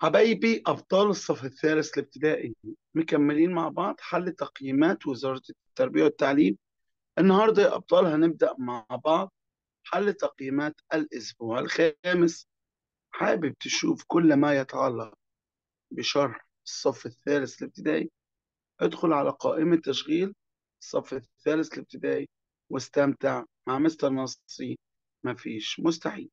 حبايبي أبطال الصف الثالث الابتدائي مكملين مع بعض حل تقييمات وزارة التربية والتعليم النهاردة يا أبطال هنبدأ مع بعض حل تقييمات الأسبوع الخامس حابب تشوف كل ما يتعلق بشرح الصف الثالث الابتدائي ادخل على قائمة تشغيل الصف الثالث الابتدائي واستمتع مع مستر نصري مفيش مستحيل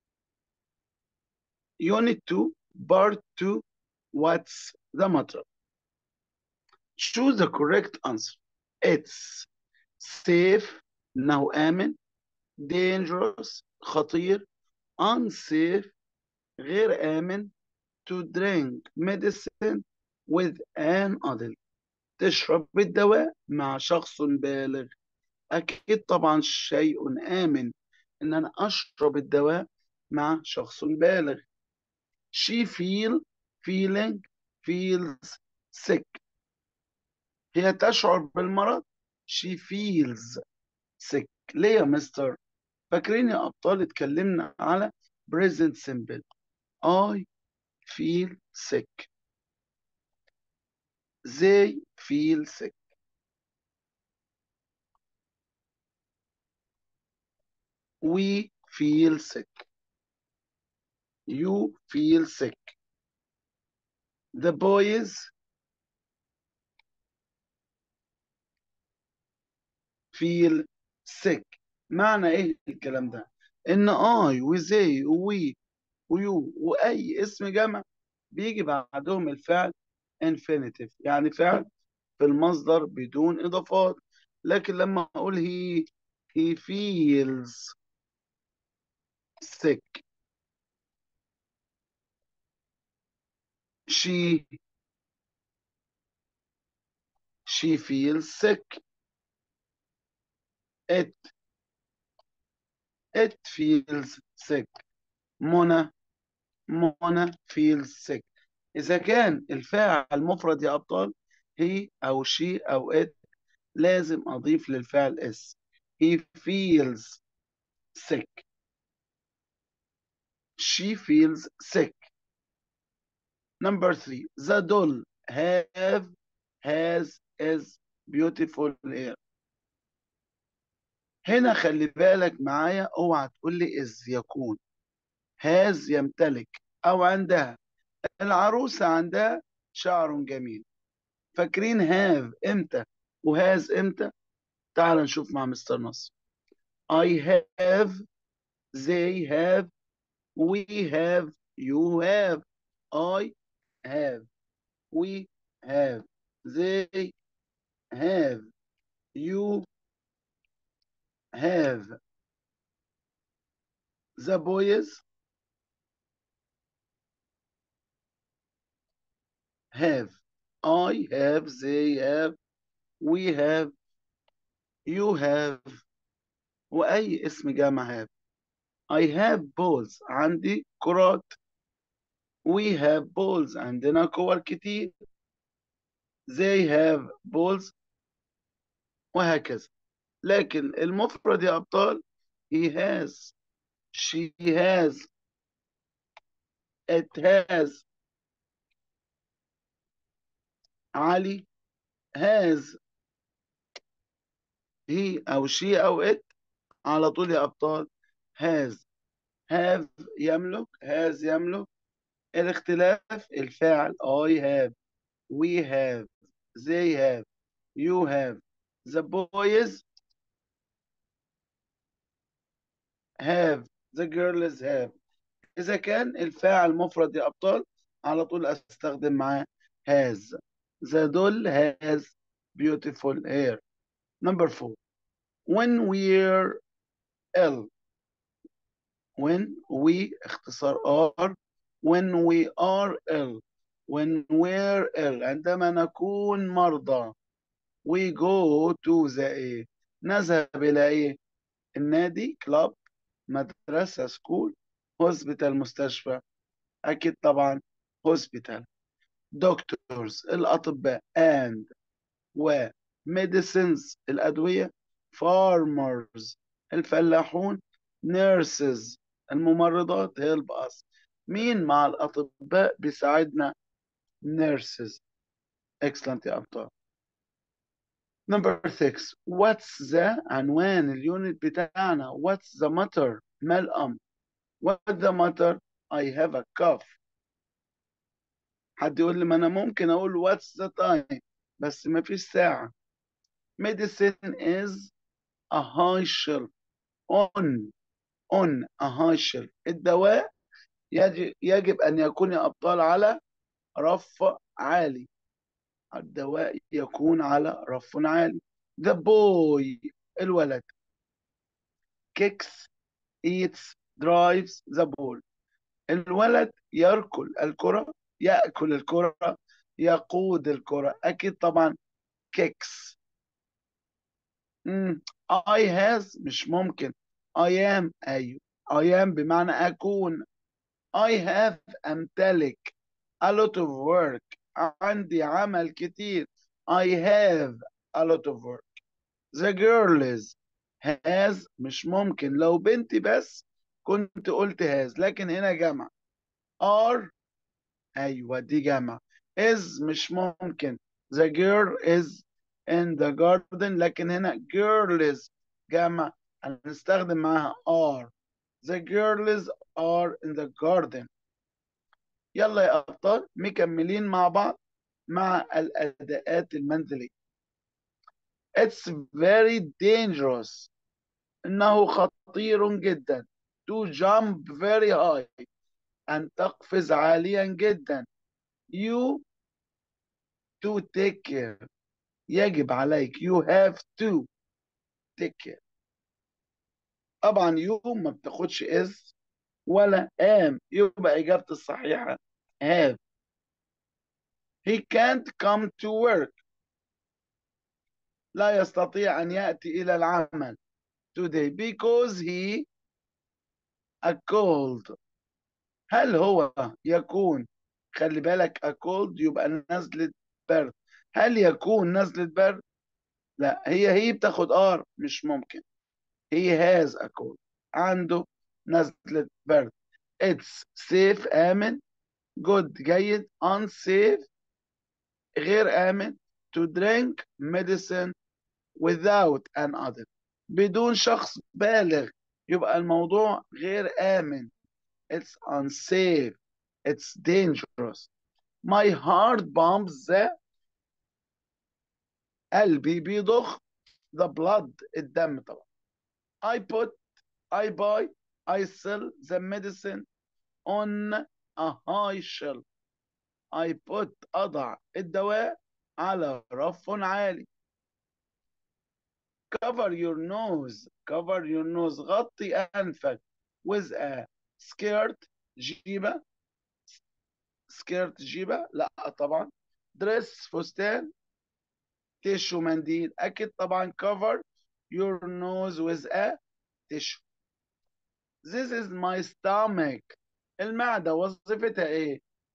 Unit 2 Part 2 What's the matter? Choose the correct answer. It's safe إنه آمن dangerous خطير unsafe غير آمن to drink medicine with an adult تشرب الدواء مع شخص بالغ أكيد طبعا شيء آمن إن أنا أشرب الدواء مع شخص بالغ she feel feeling feels sick هي تشعر بالمرض she feels sick ليه يا مستر فاكرين يا أبطال اتكلمنا على present simple I feel sick they feel sick we feel sick you feel sick the boys feel sick معنى ايه الكلام ده ان I وزي وي ويو واي اسم جمع بيجي بعدهم الفعل infinitive يعني فعل في المصدر بدون اضافات لكن لما اقول he he feels sick she she feels sick it it feels sick منى منى feels sick إذا كان الفاعل مفرد يا أبطال he أو she أو it لازم أضيف للفعل اس he feels sick she feels sick number three the doll have has is beautiful hair هنا خلي بالك معايا اوعى تقول لي is يكون has يمتلك او عندها العروسة عندها شعر جميل فاكرين have امتى وهاز امتى تعال نشوف مع مستر نصر I have they have we have you have I have we have they have you have the boys have I have they have we have you have وأي اسم جامع have I have balls عندي كرات we have balls عندنا كور كتير they have balls وهكذا لكن المفرد يا أبطال he has she has it has علي has he أو she أو it على طول يا أبطال has have يملك has يملك الاختلاف الفاعل I have we have they have you have the boys have the girls have إذا كان الفاعل مفرد يا أبطال على طول أستخدم معاه has the doll has beautiful hair number four when we're ill when we اختصار are when we are ill when we're ill عندما نكون مرضى we go to the ايه نذهب إلى ايه النادي كلاب مدرسة سكول هوسبيتال مستشفى أكيد طبعا هوسبيتال دكتورز الأطباء and و medicines الأدوية farmers الفلاحون nurses الممرضات help us مين مع الأطباء بيساعدنا nurses excellent يا أبطال number 6 what's the عنوان اليونت بتاعنا what's the matter ما الأمر what's the matter I have a cough حد يقول لي ما أنا ممكن أقول what's the time بس ما فيش ساعة medicine is a high shelf on on a high shelf الدواء يجب, يجب أن يكون يا أبطال على رف عالي الدواء يكون على رف عالي the boy الولد kicks eats drives the ball الولد يركل الكرة يأكل الكرة يقود الكرة أكيد طبعا kicks مم. I has مش ممكن I am أيوه I am بمعنى أكون I have أمتلك a lot of work عندي عمل كتير I have a lot of work the girl is has مش ممكن لو بنتي بس كنت قلت has لكن هنا جمع are أيوة دي جمع is مش ممكن the girl is in the garden لكن هنا girl is جمع هنستخدم معاها are the girls are in the garden يلا يا أبطال مكملين مع بعض مع الأداءات المنزلية It's very dangerous إنه خطير جدا to jump very high أن تقفز عاليا جدا you to take care يجب عليك you have to take care طبعا you ما بتاخدش is ولا am يبقى إجابة الصحيحة have he can't come to work لا يستطيع أن يأتي إلى العمل today because he a cold هل هو يكون خلي بالك a cold يبقى نزلة برد هل يكون نزلة برد لا هي هي بتاخد ار مش ممكن he has a cold عنده نزلة برد it's safe آمن good جيد unsafe غير آمن to drink medicine without an adult بدون شخص بالغ يبقى الموضوع غير آمن it's unsafe it's dangerous my heart pumps the قلبي بيضخ the blood الدم طبعا I put I buy I sell the medicine on a high shelf I put أضع الدواء على رف عالي cover your nose cover your nose غطي أنفك with a skirt جيبة skirt جيبة لا طبعا dress فستان تيشو منديل أكيد طبعا cover your nose with a tissue this is my stomach المعدة وظيفتها ايه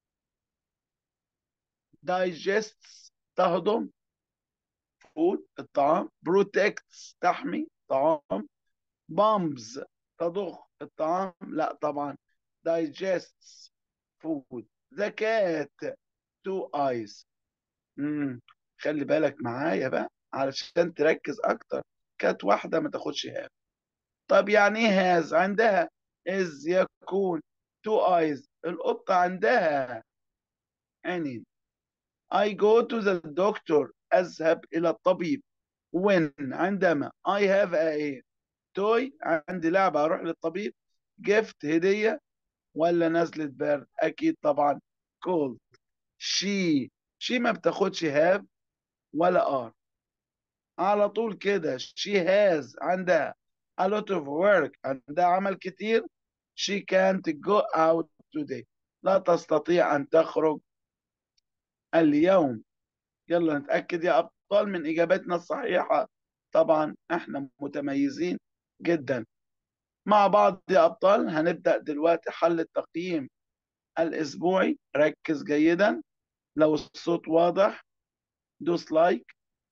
digests تهضم food الطعام protects تحمي طعام bombs تضخ الطعام لا طبعا digests food the cat two eyes مم. خلي بالك معايا بقى علشان تركز اكتر كات واحدة ما تاخدش هاف طب يعني ايه هاز عندها is يكون two eyes القطة عندها عينين I go to the doctor أذهب إلى الطبيب when عندما I have a toy عندي لعبة أروح للطبيب gift هدية ولا نزلة برد أكيد طبعا cold she she ما بتاخدش have ولا are على طول كده she has عندها a lot of work عندها عمل كتير she can't go out today لا تستطيع أن تخرج اليوم يلا نتأكد يا أبطال من إجابتنا الصحيحة طبعا احنا متميزين جدا مع بعض يا أبطال هنبدأ دلوقتي حل التقييم الأسبوعي ركز جيدا لو الصوت واضح دوس لايك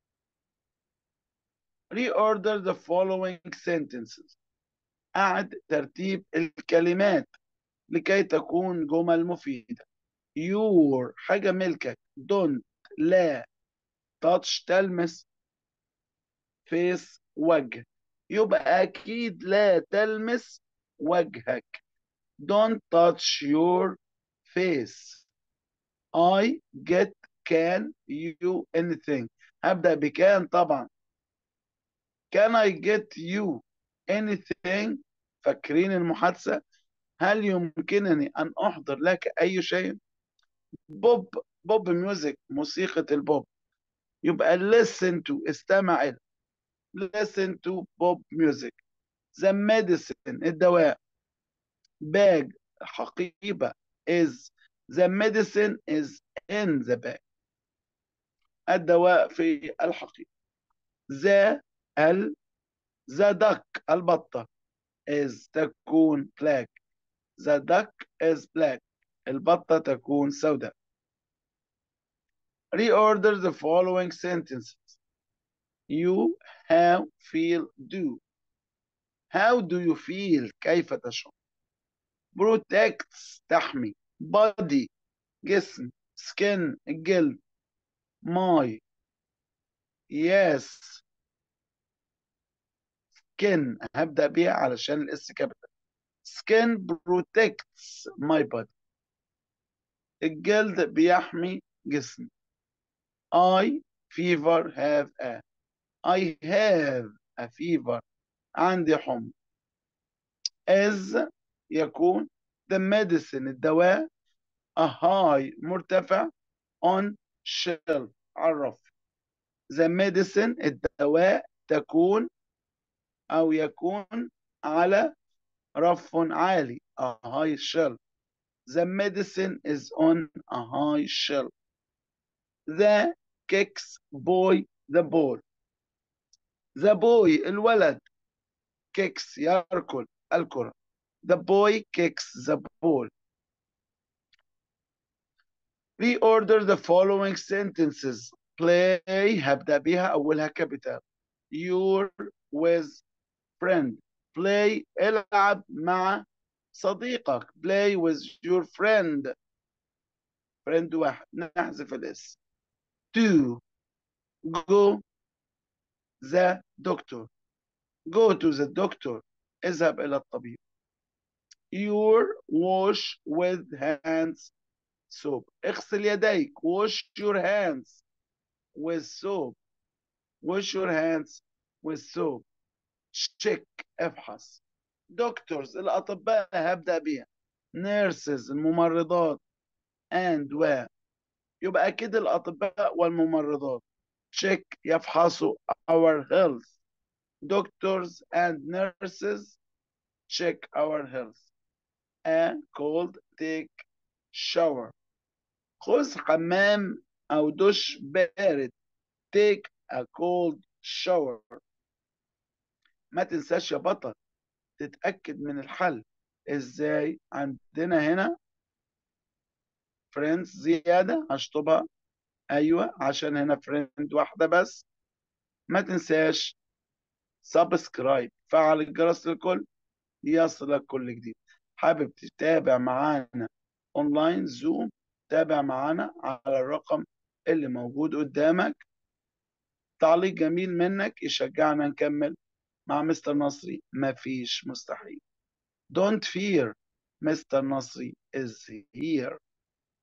reorder the following sentences أعد ترتيب الكلمات لكي تكون جمل مفيدة your حاجة ملكك don't لا touch تلمس face وجه يبقى أكيد لا تلمس وجهك don't touch your face I get can you anything هبدأ بكان طبعا can I get you anything فاكرين المحادثة هل يمكنني أن أحضر لك أي شيء بوب بوب ميوزك موسيقى البوب يبقى listen to استمع إلى listen to pop music the medicine الدواء bag حقيبة is the medicine is in the bag الدواء في الحقيبة the ال the duck البطة is تكون black the duck is black البطة تكون سوداء reorder the following sentences you how feel do how do you feel كيف تشعر protects تحمي body جسم skin الجلد my yes skin هبدأ بيها علشان الاس كابيتال skin protects my body الجلد بيحمي جسمي I fever have a I have a fever عندي حمى as يكون the medicine الدواء a high مرتفع on shelf عرف the medicine الدواء تكون أو يكون على رف عالي a high shelf the medicine is on a high shelf the kicks boy the ball the boy الولد kicks يركل الكرة the boy kicks the ball reorder the following sentences play هبدأ بها أولها capital you're with friend play العب مع صديقك play with your friend friend واحد نحذف الاس to go the doctor go to the doctor اذهب إلى الطبيب your wash with hands soap اغسل يديك wash your hands with soap wash your hands with soap check افحص doctors الأطباء هبدأ بيها nurses الممرضات and و يبقى أكيد الأطباء والممرضات check يفحصوا our health doctors and nurses check our health a cold take shower خذ حمام أو دش بارد take a cold shower ما تنساش يا بطل تتأكد من الحل ازاي عندنا هنا فريندز زيادة هشطبها ايوه عشان هنا فريند واحدة بس ما تنساش سبسكرايب فعل الجرس للكل يصلك كل جديد حابب تتابع معانا اونلاين زوم تابع معانا على الرقم اللي موجود قدامك تعليق جميل منك يشجعنا نكمل مع مستر نصري مفيش مستحيل don't fear مستر نصري is here